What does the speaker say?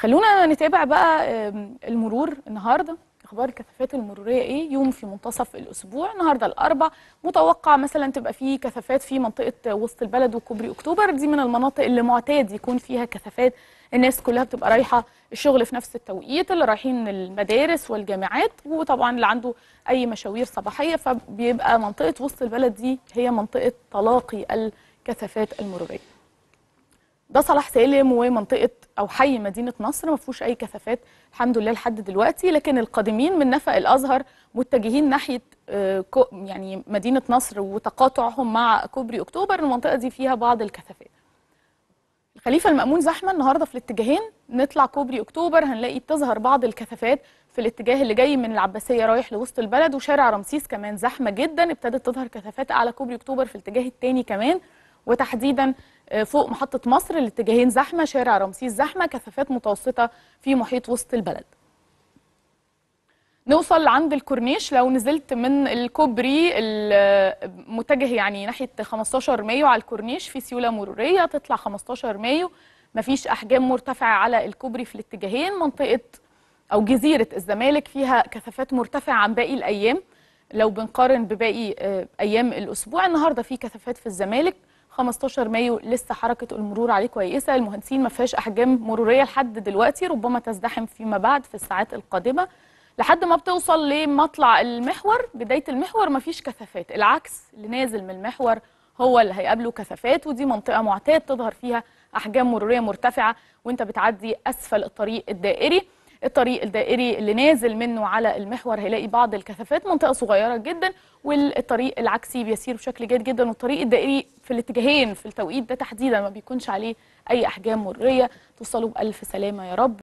خلونا نتابع بقى المرور النهارده اخبار الكثافات المروريه ايه يوم في منتصف الاسبوع النهارده الاربع متوقع مثلا تبقى في كثافات في منطقه وسط البلد وكوبري اكتوبر دي من المناطق اللي معتاد يكون فيها كثافات الناس كلها بتبقى رايحه الشغل في نفس التوقيت اللي رايحين المدارس والجامعات وطبعا اللي عنده اي مشاوير صباحيه فبيبقى منطقه وسط البلد دي هي منطقه تلاقي الكثافات المروريه ده صلاح سالم ومنطقه او حي مدينه نصر ما فيهوش اي كثافات الحمد لله لحد دلوقتي لكن القادمين من نفق الازهر متجهين ناحيه يعني مدينه نصر وتقاطعهم مع كوبري اكتوبر المنطقه دي فيها بعض الكثافات الخليفه المامون زحمه النهارده في الاتجاهين نطلع كوبري اكتوبر هنلاقي بتظهر بعض الكثافات في الاتجاه اللي جاي من العباسيه رايح لوسط البلد وشارع رمسيس كمان زحمه جدا ابتدت تظهر كثافات اعلى كوبري اكتوبر في الاتجاه الثاني كمان وتحديدا فوق محطة مصر الاتجاهين زحمة شارع رمسيس زحمة كثافات متوسطة في محيط وسط البلد نوصل عند الكورنيش لو نزلت من الكوبري المتجه يعني ناحية 15 مايو على الكورنيش في سيولة مرورية تطلع 15 مايو مفيش أحجام مرتفعة على الكوبري في الاتجاهين منطقة أو جزيرة الزمالك فيها كثافات مرتفعة عن باقي الأيام لو بنقارن بباقي أيام الأسبوع النهاردة في كثافات في الزمالك 15 مايو لسه حركه المرور عليه كويسه المهندسين ما فيهاش احجام مروريه لحد دلوقتي ربما تزدحم فيما بعد في الساعات القادمه لحد ما بتوصل لمطلع المحور بدايه المحور ما فيش كثافات العكس اللي نازل من المحور هو اللي هيقابله كثافات ودي منطقه معتاد تظهر فيها احجام مروريه مرتفعه وانت بتعدي اسفل الطريق الدائري الطريق الدائري اللي نازل منه على المحور هيلاقي بعض الكثافات منطقه صغيره جدا والطريق العكسي بيسير بشكل جيد جدا والطريق الدائري في الاتجاهين في التوقيت ده تحديدا ما بيكونش عليه اي احجام مروريه توصلوا بالف سلامه يا رب